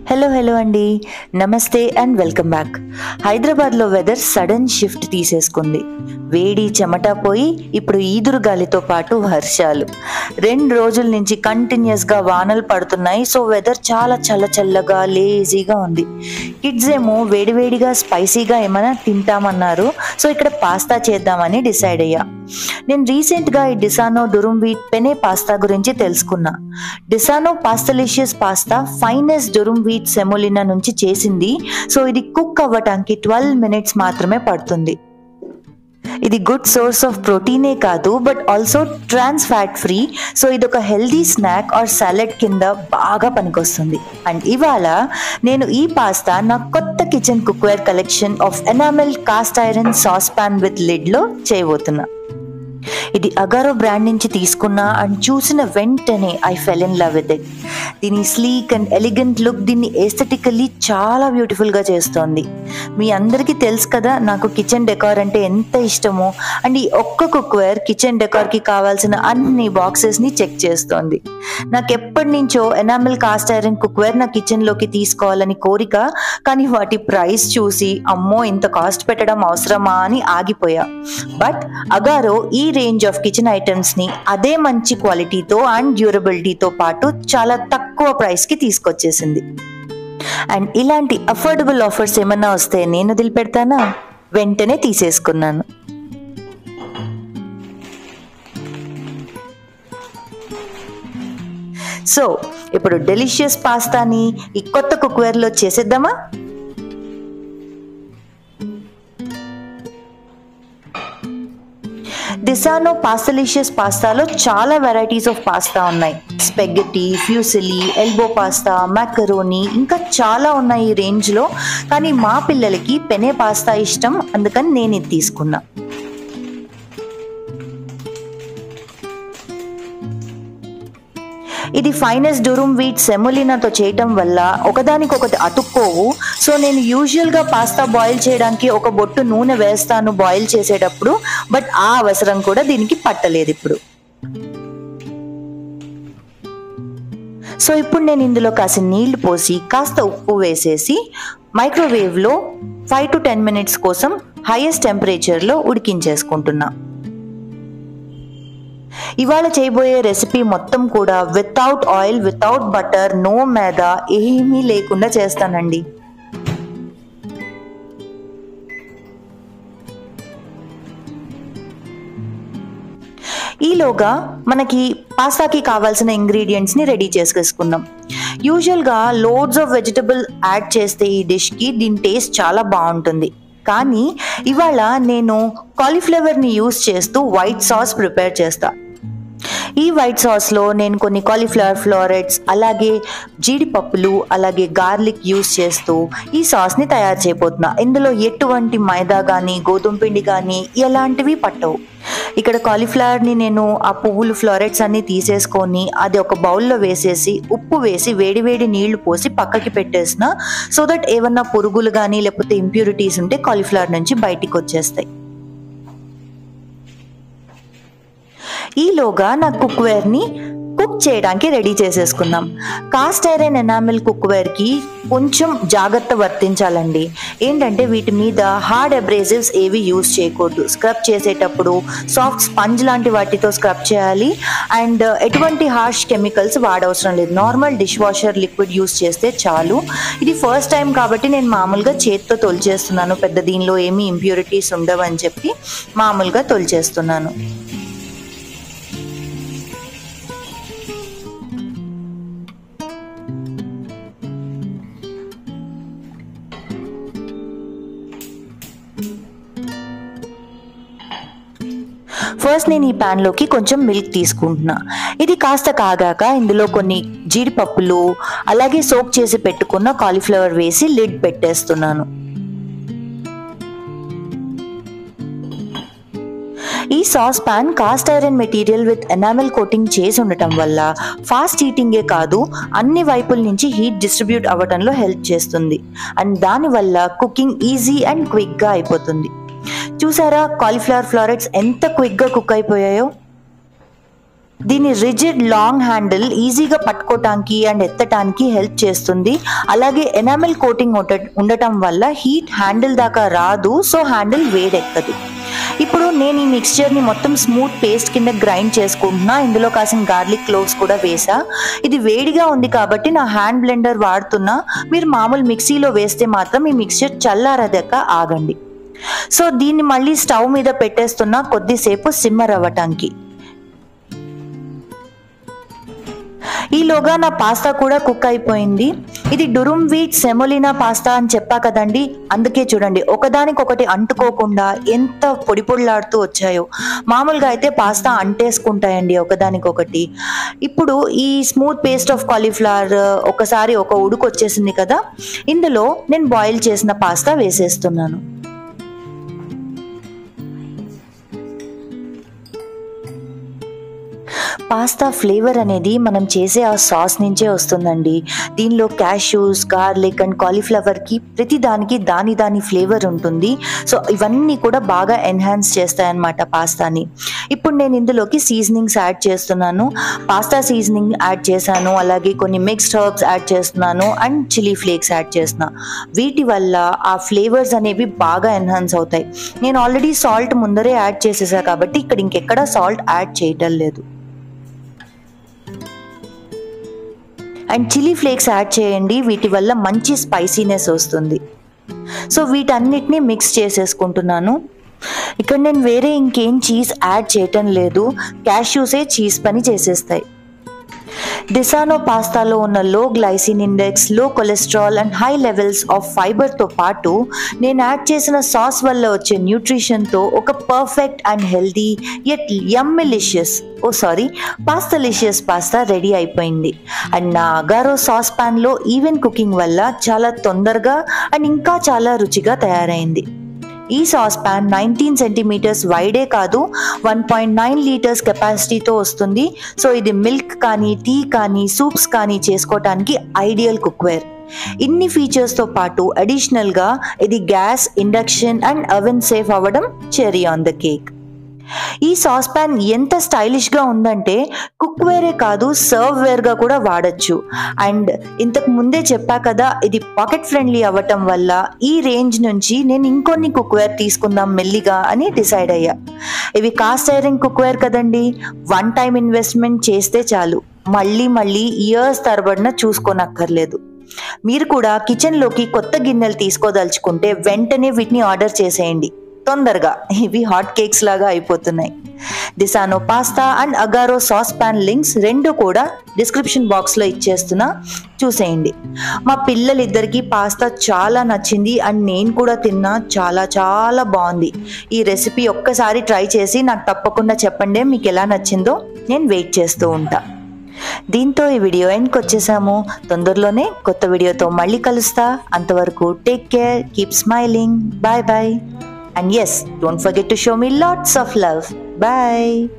Hello hello అండి నమస్తే and welcome back హైదరాబాద్లో వెదర్ సడన్ షిఫ్ట్ తీసేసుకుంది వేడి చెమట పోయి ఇప్పుడు ఈదురు గాలితో పాటు వర్షాలు రెండు రోజుల నుంచి కంటిన్యూస్గా వానలు పడుతున్నాయి సో వెదర్ చాలా చల్ల చల్లగా లేజీగా ఉంది కిడ్స్ ఏమో వేడివేడిగా స్పైసీగా ఏమైనా తింటామన్నారు సో ఇక్కడ పాస్తా చేద్దామని డిసైడ్ అయ్యా నేను రీసెంట్గా ఈ Disano durum wheat penne pasta గురించి తెలుసుకున్నా Disano pastalicious pasta finest durum wheat semolina నుంచి చేసింది సో ఇది కుక్ అవ్వటానికి ట్వెల్వ్ మినిట్స్ మాత్రమే పడుతుంది ఇది గుడ్ సోర్స్ ఆఫ్ ప్రోటీనే కాదు but also trans fat free so ఇది ఒక హెల్దీ స్నాక్ ఆర్ సాలెడ్ కింద బాగా పనికొస్తుంది అండ్ ఇవాళ నేను ఈ పాస్తా నా కొత్త kitchen cookware collection of enamel cast iron sauce pan with లిడ్లో చేయబోతున్నా ఇది అగారో బ్రాండ్ నుంచి తీసుకున్నా అండ్ చూసిన వెంటనే I fell in love with it దీని స్లీక్ అండ్ ఎలిగెంట్ లుక్ దీన్ని ఎస్థెటికల్లీ చాలా బ్యూటిఫుల్గా చేస్తోంది మీ అందరికీ తెలుసు కదా నాకు కిచెన్ డెకార్ అంటే ఎంత ఇష్టమో అండ్ ఈ ఒక్క కుక్వేర్ కిచెన్ డెకార్కి కావాల్సిన అన్ని బాక్సెస్ని చెక్ చేస్తోంది నాకు ఎప్పటి నుంచో ఎనామిల్ కాస్ట్ ఐరన్ కుక్వేర్ నా కిచెన్లోకి తీసుకోవాలని కోరిక కానీ వాటి ప్రైస్ చూసి అమ్మో ఇంత కాస్ట్ పెట్టడం అవసరమా అని ఆగిపోయా బట్ అగారో ఈ రేంజ్ ఆఫ్ కిచెన్ ఐటమ్స్ ని అదే మంచి క్వాలిటీతో అండ్ డ్యూరబిలిటీతో పాటు చాలా తక్కువ ప్రైస్ కి తీసుకొచ్చేసింది అండ్ ఇలాంటి అఫోర్డబుల్ ఆఫర్స్ ఏమన్నా వస్తే నేను వదిలిపెడతానా వెంటనే తీసేసుకున్నాను సో ఇప్పుడు డెలిషియస్ పాస్తాని ఈ కొత్త కుక్వేర్లో చేసేద్దామా డిసానో పాస్తలిషియస్ పాస్తాలో చాలా వెరైటీస్ ఆఫ్ పాస్తా ఉన్నాయి spaghetti fusilli elbow pasta macaroni ఇంకా చాలా ఉన్నాయి ఈ రేంజ్లో కానీ మా పిల్లలకి పెనే పాస్తా ఇష్టం అందుకని నేను ఇది తీసుకున్నా ఇది ఫైనెస్ట్ డురుమ్ వీట్ సెమోలినాతో చేయటం వల్ల ఒకదానికొకటి అతుక్కోవు సో నేను యూజువల్గా పాస్తా బాయిల్ చేయడానికి ఒక బొట్టు నూనె వేస్తాను బాయిల్ చేసేటప్పుడు బట్ ఆ అవసరం కూడా దీనికి పట్టలేదు ఇప్పుడు సో ఇప్పుడు నేను ఇందులో కాసిన నీళ్లు పోసి కాస్త ఉప్పు వేసేసి మైక్రోవేవ్లో ఫైవ్ టు టెన్ మినిట్స్ కోసం హైయెస్ట్ టెంపరేచర్లో ఉడికించేసుకుంటున్నా ఇవాళ చేయబోయే రెసిపీ మొత్తం కూడా without oil without butter no maida ఏమీ లేకుండా చేస్తానండి ఈలోగా మనకి పాస్తాకి కావాల్సిన ఇంగ్రీడియంట్స్ ని రెడీ చేసుకేసుకుందాం యూజువల్గా లోడ్స్ ఆఫ్ వెజిటబుల్ యాడ్ చేస్తే ఈ డిష్కి దీని టేస్ట్ చాలా బాగుంటుంది కానీ ఇవాళ నేను కాలీఫ్లవర్ని యూస్ చేస్తూ వైట్ సాస్ ప్రిపేర్ చేస్తా ఈ వైట్ సాస్లో నేను కొన్ని కాలీఫ్లవర్ ఫ్లోరెట్స్ అలాగే జీడిపప్పులు అలాగే గార్లిక్ యూస్ చేస్తూ ఈ సాస్ని తయారు చేయబోతున్నా ఇందులో ఎటువంటి మైదా కానీ గోధుమ పిండి కానీ ఎలాంటివి పట్టవు ఇక్కడ కాలీఫ్లవర్ని నేను ఆ పువ్వులు ఫ్లోరెట్స్ అన్ని తీసేసుకొని అది ఒక బౌల్లో వేసేసి ఉప్పు వేసి వేడి వేడి నీళ్లు పోసి పక్కకి పెట్టేసిన సో దట్ ఏమన్నా పురుగులు కానీ లేకపోతే ఇంప్యూరిటీస్ ఉంటే కాలీఫ్లవర్ నుంచి బయటికి వచ్చేస్తాయి ఈలోగా నా కుక్వేర్ని కుక్ చేయడానికి రెడీ చేసేసుకుందాం కాస్ట్ ఐరన్ ఎనామిల్ కుక్వేర్కి కొంచెం జాగ్రత్త వర్తించాలండి ఏంటంటే వీటి మీద హార్డ్ అబ్రేజివ్స్ ఏవి యూస్ చేయకూడదు స్క్రబ్ చేసేటప్పుడు సాఫ్ట్ స్పంజ్ లాంటి వాటితో స్క్రబ్ చేయాలి అండ్ ఎటువంటి హార్ష్ కెమికల్స్ వాడవసరం లేదు normal dishwasher liquid use చేస్తే చాలు ఇది ఫస్ట్ టైం కాబట్టి నేను మామూలుగా చేత్తో తొలిచేస్తున్నాను పెద్ద దీనిలో ఏమీ ఇంప్యూరిటీస్ ఉండవని చెప్పి మామూలుగా తొలిచేస్తున్నాను ఫస్ట్ నేను ఈ ప్యాన్లోకి కొంచెం మిల్క్ తీసుకుంటున్నా ఇది కాస్త కాగాక ఇందులో కొన్ని జీడిపప్పులు అలాగే సోక్ చేసి పెట్టుకున్న కాలీఫ్లవర్ వేసి లిడ్ పెట్టేస్తున్నాను ఈ sauce pan cast iron material with enamel coating చేసి ఉండటం వల్ల ఫాస్ట్ హీటింగే కాదు అన్ని వైపుల నుంచి హీట్ డిస్ట్రిబ్యూట్ అవ్వడంలో హెల్ప్ చేస్తుంది అండ్ దానివల్ల కుకింగ్ ఈజీ అండ్ క్విక్గా అయిపోతుంది చూసారా కాలీఫ్లవర్ ఫ్లోరెట్స్ ఎంత క్విక్గా కుక్ అయిపోయాయో దీని రిజిడ్ లాంగ్ హ్యాండిల్ ఈజీగా పట్టుకోవటానికి అండ్ ఎత్తటానికి హెల్ప్ చేస్తుంది అలాగే ఎనామిల్ కోటింగ్ ఉండటం వల్ల హీట్ హ్యాండిల్ దాకా రాదు సో హ్యాండిల్ వేడెక్కదు ఇప్పుడు నేను ఈ మిక్స్చర్ని మొత్తం స్మూత్ పేస్ట్ కింద గ్రైండ్ చేసుకుంటున్నా ఇందులో కాసిన గార్లిక్ క్లోవ్స్ కూడా వేసా ఇది వేడిగా ఉంది కాబట్టి నా హ్యాండ్ బ్లెండర్ వాడుతున్నా మీరు మామూలు మిక్సీలో వేస్తే మాత్రం ఈ మిక్స్చర్ చల్లారదాక ఆగండి సో దీన్ని మళ్ళీ స్టవ్ మీద పెట్టేస్తున్నా కొద్దిసేపు సిమ్మర్ అవ్వటానికి ఈలోగా నా పాస్తా కూడా కుక్ అయిపోయింది ఇది డురుమ్ వీట్ సెమోలినా పాస్తా అని చెప్పా కదండి అందుకే చూడండి ఒకదానికొకటి అంటుకోకుండా ఎంత పొడి పొడిలాడుతూ వచ్చాయో మామూలుగా అయితే పాస్తా అంటేసుకుంటాయండి ఒకదానికొకటి ఇప్పుడు ఈ స్మూత్ పేస్ట్ ఆఫ్ కాలీఫ్లవర్ ఒకసారి ఒక ఉడుకు వచ్చేసింది కదా ఇందులో నేను బాయిల్ చేసిన పాస్తా వేసేస్తున్నాను పాస్తా ఫ్లేవర్ అనేది మనం చేసే ఆ సాస్ నుంచే వస్తుందండి దీనిలో క్యాష్యూస్ గార్లిక్ అండ్ కాలీఫ్లవర్కి ప్రతి దానికి దాని దాని ఫ్లేవర్ ఉంటుంది సో ఇవన్నీ కూడా బాగా ఎన్హాన్స్ చేస్తాయన్నమాట పాస్తాని ఇప్పుడు నేను ఇందులోకి సీజనింగ్స్ యాడ్ చేస్తున్నాను పాస్తా సీజనింగ్ యాడ్ చేశాను అలాగే కొన్ని మిక్స్డ్ హర్బ్స్ యాడ్ చేస్తున్నాను అండ్ చిల్లీ ఫ్లేక్స్ యాడ్ చేస్తున్నా వీటి వల్ల ఆ ఫ్లేవర్స్ అనేవి బాగా ఎన్హాన్స్ అవుతాయి నేను ఆల్రెడీ సాల్ట్ ముందరే యాడ్ చేసేసా కాబట్టి ఇక్కడ ఇంకెక్కడ సాల్ట్ యాడ్ చేయటం లేదు అండ్ చిల్లీ ఫ్లేక్స్ యాడ్ చేయండి వీటి వల్ల మంచి స్పైసీనెస్ వస్తుంది సో వీటన్నిటిని మిక్స్ చేసేసుకుంటున్నాను ఇక్కడ నేను వేరే ఇంకేం చీజ్ యాడ్ చేయటం లేదు క్యాష్యూసే చీజ్ పని చేసేస్తాయి డిసానో పాస్తాలో ఉన్న low glycemic index low cholesterol and high levels of ఫైబర్తో పాటు నేను యాడ్ చేసిన సాస్ వల్ల వచ్చే న్యూట్రిషన్తో ఒక perfect and healthy yet yummilicious oh sorry pastalicious pasta ready అయిపోయింది అండ్ నా అగారో సాస్ ప్యాన్లో ఈవెన్ కుకింగ్ వల్ల చాలా తొందరగా అండ్ ఇంకా చాలా రుచిగా తయారైంది ఈ సాస్ ప్యాన్ నైన్టీన్ సెంటీమీటర్స్ వైడే కాదు వన్ పాయింట్ నైన్ లీటర్స్ కెపాసిటీతో వస్తుంది సో ఇది మిల్క్ కానీ టీ కానీ సూప్స్ కానీ చేసుకోవటానికి ఐడియల్ కుక్వేర్ ఇన్ని ఫీచర్స్తో పాటు అడిషనల్గా ఇది gas induction and oven safe అవ్వడం చెరీ ఆన్ ద కేక్ ఈ సాస్ ప్యాన్ ఎంత స్టైలిష్గా ఉందంటే కుక్వేరే కాదు సర్వ్ వేర్గా కూడా వాడచ్చు అండ్ ఇంతకు ముందే చెప్పా కదా ఇది పాకెట్ ఫ్రెండ్లీ అవ్వటం వల్ల ఈ రేంజ్ నుంచి నేను ఇంకొన్ని కుక్వేర్ తీసుకుందాం మెల్లిగా అని డిసైడ్ అయ్యా ఇవి కాస్ట్ ఐరన్ కుక్వేర్ కదండి వన్ టైం ఇన్వెస్ట్మెంట్ చేస్తే చాలు మళ్ళీ మళ్ళీ ఇయర్స్ తరబడిన చూసుకోనక్కర్లేదు మీరు కూడా కిచెన్లోకి కొత్త గిన్నెలు తీసుకోదలుచుకుంటే వెంటనే వీటిని ఆర్డర్ చేసేయండి తొందరగా ఇవి హాట్ కేక్స్ లాగా అయిపోతున్నాయి Disano pasta and Agaro sauce pan links రెండు కూడా డిస్క్రిప్షన్ బాక్స్లో ఇచ్చేస్తున్నా చూసేయండి మా పిల్లలిద్దరికీ పాస్తా చాలా నచ్చింది అండ్ నేను కూడా తిన్నా చాలా చాలా బాగుంది ఈ రెసిపీ ఒక్కసారి ట్రై చేసి నాకు తప్పకుండా చెప్పండి మీకు ఎలా నచ్చిందో నేను వెయిట్ చేస్తూ ఉంటా దీంతో ఈ వీడియో ఎండ్కి వచ్చేసాము తొందరలోనే కొత్త వీడియోతో మళ్ళీ కలుస్తా అంతవరకు take care keep smiling bye bye And yes, don't forget to show me lots of love. Bye.